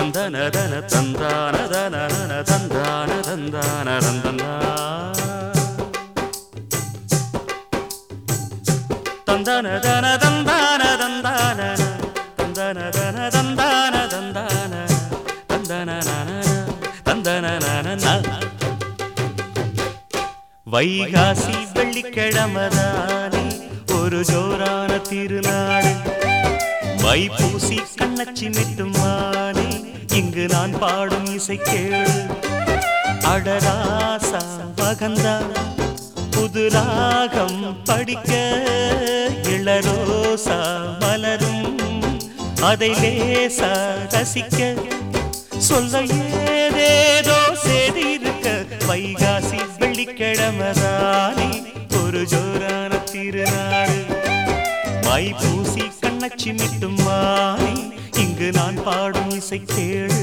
தந்தன தன தந்தான தன நன தந்தான தந்தான தந்தனா தந்தன தன தந்தான தந்தான தந்தன தன தந்தான தந்தான தந்தன நன தந்தன நன வைகாசி வெள்ளிக்கிழமதானே ஒரு ஜோரான திருநாடு வைப்பூசி கண்ணச்சி மிட்டுமானே இங்கு நான் பாடும் இசை கேளு அடராசா மகந்தா புது ராகம் படிக்க இளரோசா மலரும் அதை லேசா ரசிக்க சொல்ல ஏதேதோ செய்தி இருக்க வைகாசி வெள்ளிக்கிழமதானே ஒரு ஜோரான திருநாடு மை பூசி கண்ணச்சி மிட்டும் மானே இங்கு நான் பாடும் இசை கேளு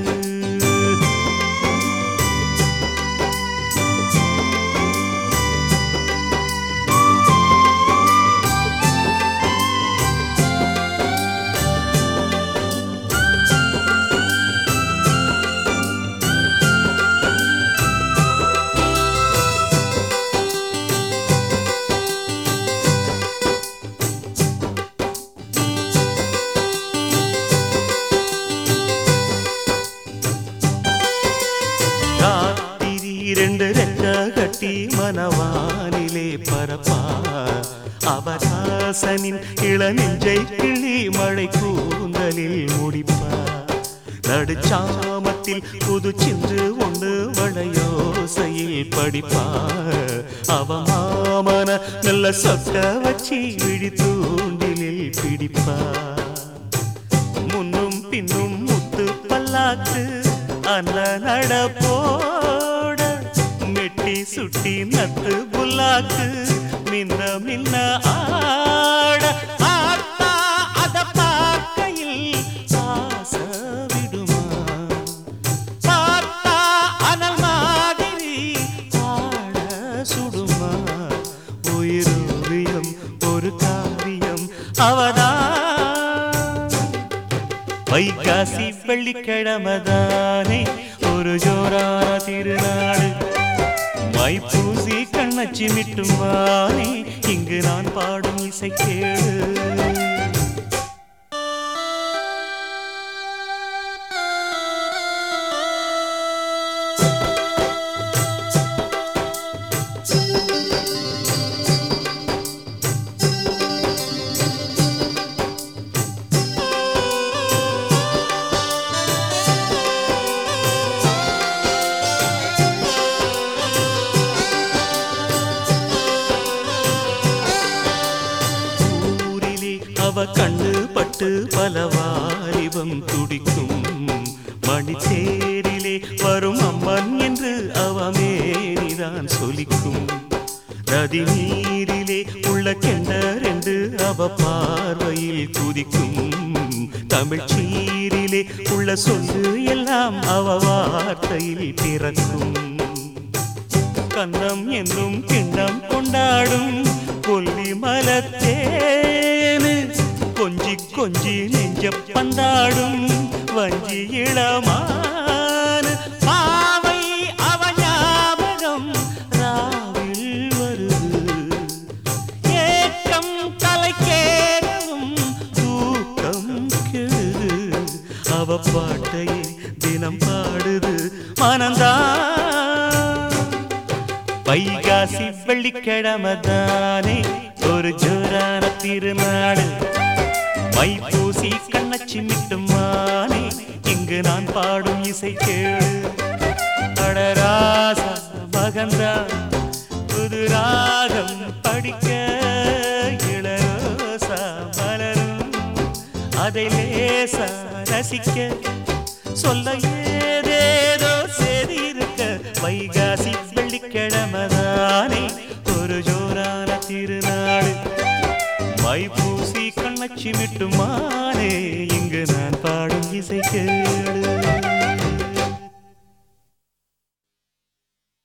ராத்திரி ரெண்டு ரெக்க கட்டி மனவானிலே பரப்பா அவராசனின் இளநெஞ்சை கிளி மழை கூந்தலில் முடிப்பா நடுச்சாமத்தில் புது சின்று ஒன்று வளையோசையில் படிப்பா அவ மாமன நல்ல சொக்க வச்சு விழி தூண்டிலில் பிடிப்பா முன்னும் பின்னும் முத்து பல்லாக்கு அன்ன நடப்போட மெட்டி சுட்டி நத்து புல்லாக்கு மின்ன மின்ன ஆட ஆத்தா அத பார்க்கையில் ஆச விடுமா பார்த்தா அனல் மாதிரி ஆட சுடுமா உயிரோவியம் ஒரு காவியம் அவதான் வைகாசி வெள்ளிக்கிழமதானே ஒரு ஜோரான திருநாடு மைப்பூசி கண்ணச்சி மிட்டுமானே இங்கு நான் பாடும் இசை கேளு ஊரிலே அவ கண்ணு பட்டு பல வாலிபம் துடிக்கும் மணித்தேரிலே வரும் அம்மன் என்று அவ மேனிதான் சொலிக்கும் நதி நீரிலே உள்ள கெண்டரென்று அவ பார்வையில் குதிக்கும் தமிழ் சீரிலே உள்ள சொல்லு எல்லாம் அவ வார்த்தையில் பிறக்கும் கண்ணம் என்னும் கிண்ணம் கொண்டாடும் கொல்லி மலத்தேனு கொஞ்சி கொஞ்சி நெஞ்ச பந்தாடும் வஞ்சி இளமான பாவை அவ ஞாபகம் ராவில் வருது ஏக்கம் கலைக்கேறவும் தூக்கம் கெடுது அவ பாட்டையே தினம் பாடுது மனந்தான் வைகாசி வெள்ளிக்கிழமதானே ஒரு ஜோரான திருநாடு மைப்பூசி கண்ணச்சி மிட்டுமானே இங்கு நான் பாடும் இசை கேளு அடராசா மகந்தா புது ராகம் படிக்க இளரோசா மலரும் அதை லேசா ரசிக்க சொல்ல ஏதேதோ செய்தி இருக்க வைகாசி வெள்ளிக்கிழமதானே ஒரு ஜோரான திருநாடு மைப்பூசி கண்ணச்சி மிட்டுமானே இங்கு நான் பாடும் இசை கேளு